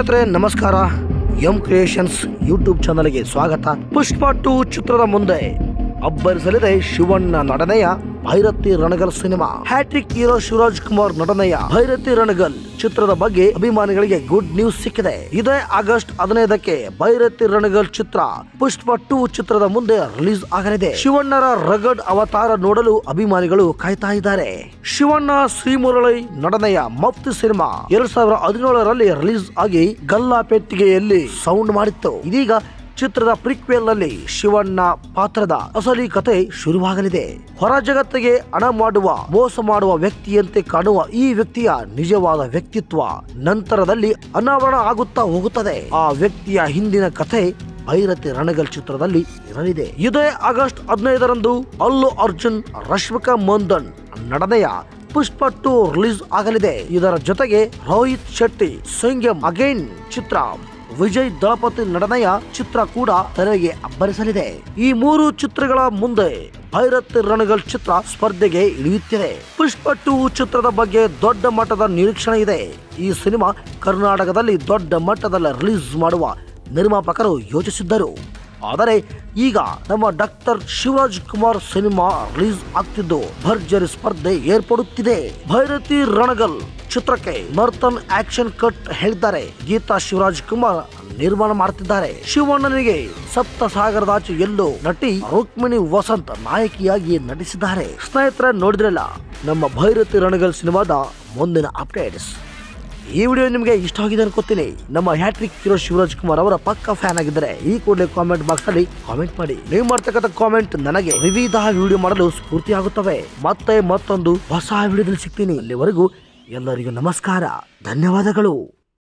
ಸ್ನೇಹಿತರೆ ನಮಸ್ಕಾರ M creations YouTube ಚಾನಲ್ಗೆ ಸ್ವಾಗತ ಪುಷ್ಪ ಟು ಚಿತ್ರದ ಮುಂದೆ ಅಬ್ಬರಿಸಲಿದೆ ಶಿವಣ್ಣ ನಟನೆಯ Bhairathi Ranagal cinema hat trick hero Shivaraj Kumar ನಟನೆಯ ಭೈರತಿ ರಣಗಲ್ ಚಿತ್ರದ ಬಗ್ಗೆ ಅಭಿಮಾನಿಗಳಿಗೆ ಗುಡ್ ನ್ಯೂಸ್ ಸಿಕ್ಕಿದೆ ಇದೇ ಆಗಸ್ಟ್ ಹದಿನೈದಕ್ಕೆ ಭೈರತಿ ರಣಗಲ್ ಚಿತ್ರ ಪುಷ್ಪ ಟು ಚಿತ್ರದ ಮುಂದೆ ರಿಲೀಸ್ ಆಗಲಿದೆ ಶಿವಣ್ಣರ ರಗಡ್ ಅವತಾರ ನೋಡಲು ಅಭಿಮಾನಿಗಳು ಕಾಯ್ತಾ ಇದ್ದಾರೆ ಶಿವಣ್ಣ ಶ್ರೀಮುರಳಿ ನಟನೆಯ ಮಫ್ತಿ ಸಿನಿಮಾ ಎರಡ್ ಸಾವಿರದ ಹದಿನೇಳರಲ್ಲಿ ರಿಲೀಸ್ ಆಗಿ ಗಲ್ಲಾಪೆಟ್ಟಿಗೆಯಲ್ಲಿ ಸೌಂಡ್ ಮಾಡಿತ್ತು ಇದೀಗ ಚಿತ್ರದ ಪ್ರಿಕ್ವೆಲ್ ನಲ್ಲಿ ಶಿವಣ್ಣ ಪಾತ್ರದ ಅಸಲಿ ಕತೆ ಶುರುವಾಗಲಿದೆ ಹೊರ ಜಗತ್ತಿಗೆ ಹಣ ಮಾಡುವ ಮೋಸ ಮಾಡುವ ವ್ಯಕ್ತಿಯಂತೆ ಕಾಣುವ ಈ ವ್ಯಕ್ತಿಯ ನಿಜವಾದ ವ್ಯಕ್ತಿತ್ವ ನಂತರದಲ್ಲಿ ಅನಾವರಣ ಆಗುತ್ತಾ ಹೋಗುತ್ತದೆ ಆ ವ್ಯಕ್ತಿಯ ಹಿಂದಿನ ಕಥೆ ಭೈರತಿ ರಣಗಲ್ ಚಿತ್ರದಲ್ಲಿ ಇರಲಿದೆ ಇದೇ ಆಗಸ್ಟ್ ಹದಿನೈದರಂದು ಅಲ್ಲು ಅರ್ಜುನ್ ರಶ್ಮಿಕಾ ಮಂದನ್ ನಡನೆಯ ಪುಷ್ಪ ಟು ರಿಲೀಸ್ ಆಗಲಿದೆ ಇದರ ಜೊತೆಗೆ ರೋಹಿತ್ ಶೆಟ್ಟಿ ಸಿಂಗಂ ಅಗೈನ್ ಚಿತ್ರ ವಿಜಯ್ ದಳಪತಿ ನಟನೆಯ ಚಿತ್ರ ಕೂಡ ತೆರೆಗೆ ಅಬ್ಬರಿಸಲಿದೆ ಈ ಮೂರು ಚಿತ್ರಗಳ ಮುಂದೆ ಭೈರತ್ ರಣಗಲ್ ಚಿತ್ರ ಸ್ಪರ್ಧೆಗೆ ಇಳಿಯುತ್ತಿದೆ ಪುಷ್ಪ ಟು ಚಿತ್ರದ ಬಗ್ಗೆ ದೊಡ್ಡ ಮಟ್ಟದ ನಿರೀಕ್ಷಣೆ ಇದೆ ಈ ಸಿನಿಮಾ ಕರ್ನಾಟಕದಲ್ಲಿ ದೊಡ್ಡ ಮಟ್ಟದಲ್ಲಿ ರಿಲೀಸ್ ಮಾಡುವ ನಿರ್ಮಾಪಕರು ಯೋಚಿಸಿದ್ದರು ಆದರೆ ಈಗ ನಮ್ಮ doctor Shivaraj Kumar cinema release ಆಗ್ತಿದ್ದು ಭರ್ಜರಿ ಸ್ಪರ್ಧೆ ಏರ್ಪಡುತ್ತಿದೆ ಭೈರತಿ ರಣಗಲ್ ಚಿತ್ರಕ್ಕೆ ಮರ್ತನ್ ಆಕ್ಷನ್ ಕಟ್ ಹೇಳಿದ್ದಾರೆ ಗೀತಾ ಶಿವರಾಜ್ ಕುಮಾರ್ ನಿರ್ಮಾಣ ಮಾಡ್ತಿದ್ದಾರೆ ಶಿವಣ್ಣನಿಗೆ ಸಪ್ತ ಸಾಗರದಾಚೆ ಎಲ್ಲೋ ನಟಿ ರುಕ್ಮಿಣಿ ವಸಂತ್ ನಾಯಕಿಯಾಗಿ ನಟಿಸಿದ್ದಾರೆ ಸ್ನೇಹಿತರೆ ನೋಡಿದ್ರಲ್ಲ ನಮ್ಮ ಭೈರತಿ ರಣಗಲ್ ಸಿನಿಮಾದ ಮುಂದಿನ ಅಪ್ಡೇಟ್ಸ್ ಈ ವಿಡಿಯೋ ನಿಮಗೆ ಇಷ್ಟ ಆಗಿದೆ ಅನ್ಕೋತೀನಿ ನಮ್ಮ ಹ್ಯಾಟ್ರಿಕ್ ಹೀರೋ ಶಿವರಾಜ್ ಕುಮಾರ್ ಅವರ ಪಕ್ಕ ಫ್ಯಾನ್ ಆಗಿದ್ದರೆ ಈ ಕೂಡಲೇ ಕಾಮೆಂಟ್ ಬಾಕ್ಸ್ ಅಲ್ಲಿ ಕಾಮೆಂಟ್ ಮಾಡಿ ನೀವು ಮಾಡ್ತಕ್ಕಂಥ ಕಾಮೆಂಟ್ ನನಗೆ ವಿವಿಧ ವಿಡಿಯೋ ಮಾಡಲು ಸ್ಫೂರ್ತಿ ಆಗುತ್ತವೆ ಮತ್ತೆ ಮತ್ತೊಂದು ಹೊಸ ವಿಡಿಯೋದಲ್ಲಿ ಸಿಗ್ತೀನಿ ಅಲ್ಲಿವರೆಗೂ ಎಲ್ಲರಿಗೂ ನಮಸ್ಕಾರ ಧನ್ಯವಾದಗಳು